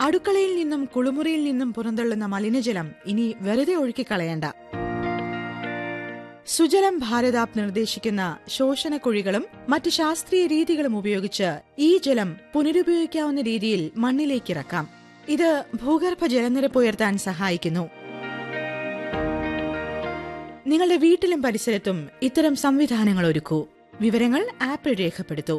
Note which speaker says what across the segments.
Speaker 1: അടുക്കളയിൽ നിന്നും കുളിമുറിയിൽ നിന്നും പുറന്തള്ളുന്ന മലിനജലം ഇനി വെറുതെ ഒഴുക്കിക്കളയണ്ട സുജലം ഭാരതാപ് നിർദ്ദേശിക്കുന്ന ശോഷണക്കുഴികളും മറ്റ് ശാസ്ത്രീയ രീതികളും ഉപയോഗിച്ച് ഈ ജലം പുനരുപയോഗിക്കാവുന്ന രീതിയിൽ മണ്ണിലേക്കിറക്കാം ഇത് ഭൂഗർഭ ജലനിരപ്പ് ഉയർത്താൻ സഹായിക്കുന്നു നിങ്ങളുടെ വീട്ടിലും പരിസരത്തും ഇത്തരം സംവിധാനങ്ങൾ ഒരുക്കൂ വിവരങ്ങൾ ആപ്പിൽ രേഖപ്പെടുത്തൂ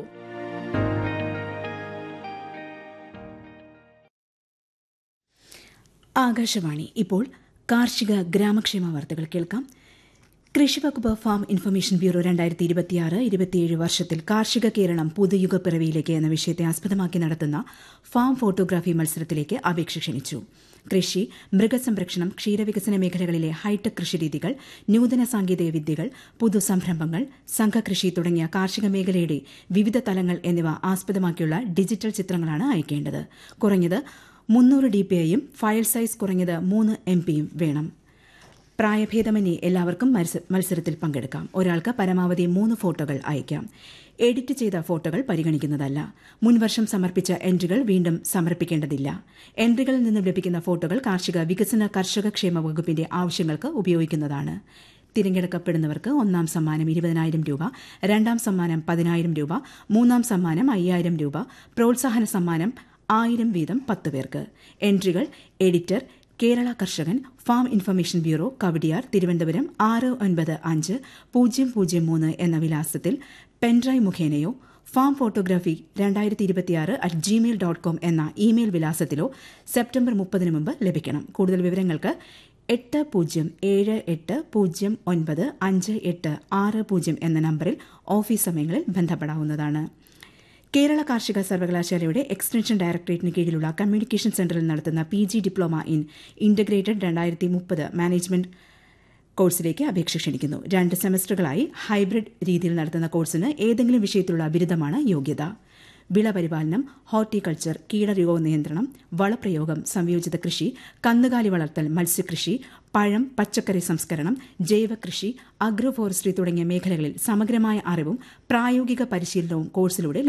Speaker 2: ആകാശവാണി ഇപ്പോൾ കാർഷിക ഗ്രാമക്ഷേമ വാർത്തകൾ കേൾക്കാം കൃഷിവകുപ്പ് ഫാം ഇൻഫർമേഷൻ ബ്യൂറോ രണ്ടായിരത്തി ഇരുപത്തിയാറ് ഇരുപത്തിയേഴ് വർഷത്തിൽ കാർഷിക കേരളം പുതുയുഗ പിറവിയിലേക്ക് എന്ന വിഷയത്തെ ആസ്പദമാക്കി നടത്തുന്ന ഫാം ഫോട്ടോഗ്രാഫി മത്സരത്തിലേക്ക് അപേക്ഷ ക്ഷണിച്ചു കൃഷി മൃഗസംരക്ഷണം ക്ഷീരവികസന മേഖലകളിലെ ഹൈടെക് കൃഷിരീതികൾ നൂതന സാങ്കേതിക വിദ്യകൾ പുതുസംരംഭങ്ങൾ സംഘകൃഷി തുടങ്ങിയ കാർഷിക മേഖലയുടെ വിവിധ തലങ്ങൾ എന്നിവ ആസ്പദമാക്കിയുള്ള ഡിജിറ്റൽ ചിത്രങ്ങളാണ് അയക്കേണ്ടത് കുറഞ്ഞത് മുന്നൂറ് ഡി പി ഐയും ഫയൽ സൈസ് കുറഞ്ഞത് മൂന്ന് എം പിയും വേണം പ്രായഭേദമന്യേ എല്ലാവർക്കും മത്സരത്തിൽ പങ്കെടുക്കാം ഒരാൾക്ക് പരമാവധി മൂന്ന് ഫോട്ടോകൾ അയക്കാം എഡിറ്റ് ചെയ്ത ഫോട്ടോകൾ പരിഗണിക്കുന്നതല്ല മുൻവർഷം സമർപ്പിച്ച എൻട്രികൾ വീണ്ടും സമർപ്പിക്കേണ്ടതില്ല എൻട്രികളിൽ നിന്നും ലഭിക്കുന്ന ഫോട്ടോകൾ കാർഷിക വികസന കർഷക ക്ഷേമ വകുപ്പിന്റെ ആവശ്യങ്ങൾക്ക് ഉപയോഗിക്കുന്നതാണ് തിരഞ്ഞെടുക്കപ്പെടുന്നവർക്ക് ഒന്നാം സമ്മാനം ഇരുപതിനായിരം രൂപ രണ്ടാം സമ്മാനം പതിനായിരം രൂപ മൂന്നാം സമ്മാനം അയ്യായിരം രൂപ പ്രോത്സാഹന സമ്മാനം ആയിരം വീതം പത്ത് പേർക്ക് എൻട്രികൾ editor Kerala Karshakan farm information bureau Kawdiar Thiruvananthapuram ആറ് ഒൻപത് അഞ്ച് പൂജ്യം പൂജ്യം മൂന്ന് എന്ന വിലാസത്തിൽ പെൻഡ്രൈവ് മുഖേനയോ ഫാം ഫോട്ടോഗ്രാഫി രണ്ടായിരത്തി ഇരുപത്തിയാറ് അറ്റ് ജിമെയിൽ ഡോട്ട് കോം എന്ന ഇമെയിൽ വിലാസത്തിലോ സെപ്റ്റംബർ മുപ്പതിന് മുമ്പ് ലഭിക്കണം കൂടുതൽ വിവരങ്ങൾക്ക് എട്ട് പൂജ്യം ഏഴ് എട്ട് പൂജ്യം ഒൻപത് അഞ്ച് എട്ട് ആറ് പൂജ്യം എന്ന നമ്പറിൽ ഓഫീസ് സമയങ്ങളിൽ ബന്ധപ്പെടാവുന്നതാണ് കേരള കാർഷിക സർവകലാശാലയുടെ എക്സ്റ്റൻഷൻ ഡയറക്ടറേറ്റിന് കീഴിലുള്ള കമ്മ്യൂണിക്കേഷൻ സെന്ററിൽ നടത്തുന്ന P G diploma in integrated രണ്ടായിരത്തി മുപ്പത് മാനേജ്മെന്റ് കോഴ്സിലേക്ക് അപേക്ഷ ക്ഷണിക്കുന്നു രണ്ട് സെമസ്റ്ററുകളായി ഹൈബ്രിഡ് രീതിയിൽ നടത്തുന്ന കോഴ്സിന് ഏതെങ്കിലും വിഷയത്തിലുള്ള ബിരുദമാണ് യോഗ്യത വിളപരിപാലനം ഹോർട്ടിക്കൾച്ചർ കീടരോഗ നിയന്ത്രണം വളപ്രയോഗം സംയോജിത കൃഷി കന്നുകാലി വളർത്തൽ മത്സ്യകൃഷി പഴം പച്ചക്കറി സംസ്കരണം ജൈവകൃഷി അഗ്രോ ഫോറസ്ട്രി തുടങ്ങിയ മേഖലകളിൽ സമഗ്രമായ അറിവും പ്രായോഗിക പരിശീലനവും കോഴ്സിലൂടെ